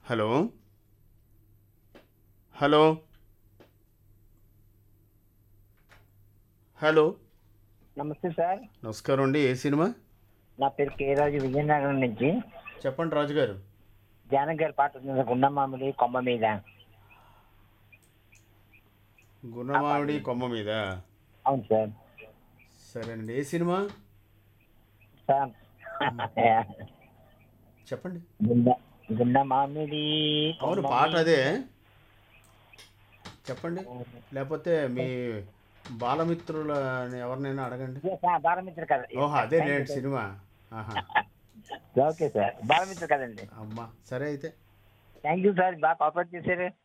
Hello hello hello నమస్తే sir నమస్కారం అండి ఏ సినిమా నా పేరు కే రాజు విజయనగరం నుంచి చెప్పండి రాజు గారు జానక్ గారి పాట ఉంది సార్, గుండె మామిడి కొమ్మ మీద గుణమావిడి కొమ్మ మీద అవును సార్ సరేనండి ఏ సినిమా సార్ చెప్పండి గుండె గుండె మామిడి అవును కొమ్మ పాట మీద. అదే చెప్పండి లేకపోతే మీ బాలమిత్రుల ఎవరినైనా అడగండి ఇదే సార్ బాలమిత్ర కథ ఓహో అదే నేటి సినిమా ఆహా ఓకే సార్ బాలమిత్ర కదండి అమ్మా సరే అయితే థ్యాంక్ యూ సార్ బాగా కాపరేట్ చేశారు